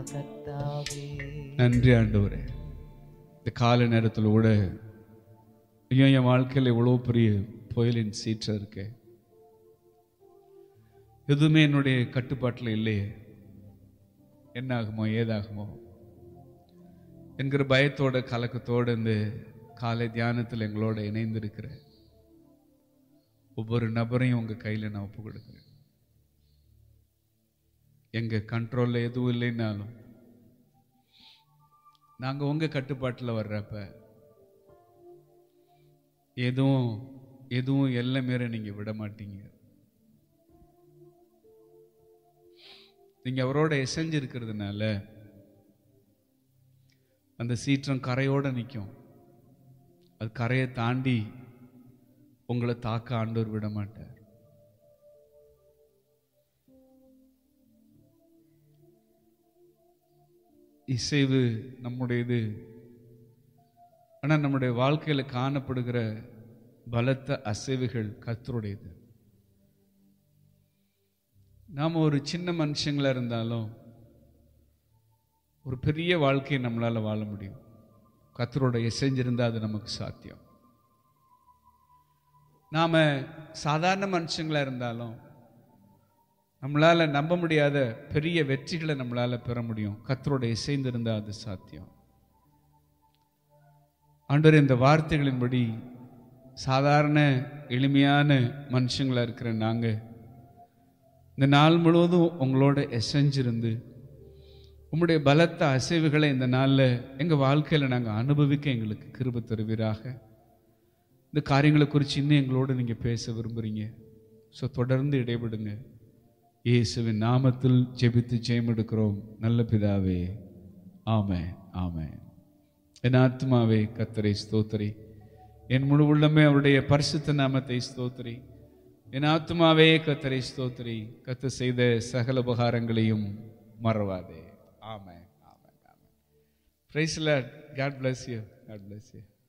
கர்த்தாவே நன்றி ஆண்டவரே இந்த கால நேரத்தில் கூட ஐயோ என் வாழ்க்கையில் இவ்வளோ பெரிய புயலின் சீற்றம் இருக்கே எதுவுமே என்னுடைய கட்டுப்பாட்டில் இல்லையே என்ன ஆகுமோ ஏதாகுமோ என்கிற பயத்தோட கலக்கத்தோட இந்த காலை தியானத்தில் எங்களோட இணைந்திருக்கிற ஒவ்வொரு நபரையும் உங்க கையில் நான் ஒப்பு கொடுக்குறேன் எங்க கண்ட்ரோல்ல எதுவும் இல்லைன்னாலும் நாங்க உங்க கட்டுப்பாட்டில் வர்றப்ப எதுவும் எதுவும் எல்லை மீற நீங்க விட மாட்டீங்க நீங்க அவரோட எசைஞ்சு இருக்கிறதுனால அந்த சீற்றம் கரையோட நிற்கும் அது கரையை தாண்டி உங்களை தாக்க ஆண்டவர் விட மாட்டார் இசைவு நம்முடையது ஆனால் நம்முடைய வாழ்க்கையில் காணப்படுகிற பலத்த அசைவுகள் கர்த்தருடையது நாம் ஒரு சின்ன மனுஷங்களா இருந்தாலும் ஒரு பெரிய வாழ்க்கையை நம்மளால் வாழ முடியும் கர்த்தரோட இசைஞ்சிருந்தால் அது நமக்கு சாத்தியம் நாம் சாதாரண மனுஷங்களா இருந்தாலும் நம்மளால் நம்ப முடியாத பெரிய வெற்றிகளை நம்மளால் பெற முடியும் கர்த்தரோட இசைந்திருந்தால் அது சாத்தியம் ஆண்டவர் இந்த வார்த்தைகளின்படி சாதாரண எளிமையான மனுஷங்களா இருக்கிற நாங்கள் இந்த நாள் முழுவதும் உங்களோட எசைஞ்சிருந்து உம்முடைய பலத்த அசைவுகளை இந்த நாளில் எங்கள் வாழ்க்கையில் நாங்கள் அனுபவிக்க எங்களுக்கு கிருப தருவீராக இந்த காரியங்களை குறித்து இன்னும் எங்களோட நீங்கள் பேச விரும்புகிறீங்க ஸோ தொடர்ந்து இடைபடுங்க இயேசுவின் நாமத்தில் ஜெபித்து ஜெயம் எடுக்கிறோம் நல்ல பிதாவே ஆமே ஆமே என் ஆத்மாவே கத்தரை ஸ்தோத்திரி என் முழு உள்ளமே அவருடைய பரிசுத்த நாமத்தை ஸ்தோத்திரி என் ஆத்மாவே கத்தரை ஸ்தோத்திரி கத்து செய்த சகல உபகாரங்களையும் மறவாதே ஆமே ஆமே ஆமே பிரைஸ்ல God bless you God bless you